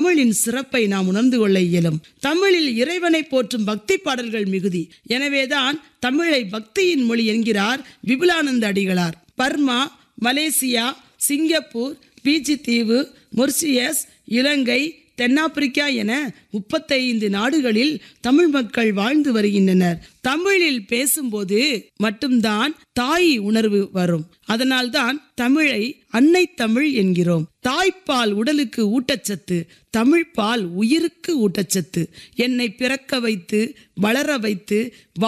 தமிழின் சிறப்பை நாம் உணர்ந்து கொள்ள இயலும் தமிழில் இறைவனை போற்றும் பக்தி பாடல்கள் மிகுதி எனவேதான் தமிழை பக்தியின் மொழி என்கிறார் Vipulananda Adigalar Burma Malaysia Singapore Fiji தீவு மொர்சியஸ் இலங்கை தென்னாப்பிரிக்கா என முப்பத்தைந்து நாடுகளில் தமிழ் மக்கள் வாழ்ந்து வருகின்றனர் தமிழில் பேசும்போது மட்டும்தான் தாய் உணர்வு வரும் அதனால்தான் தமிழை அன்னை தமிழ் என்கிறோம் தாய்ப்பால் உடலுக்கு ஊட்டச்சத்து தமிழ்ப்பால் உயிருக்கு ஊட்டச்சத்து என்னை பிறக்க வைத்து வளர வைத்து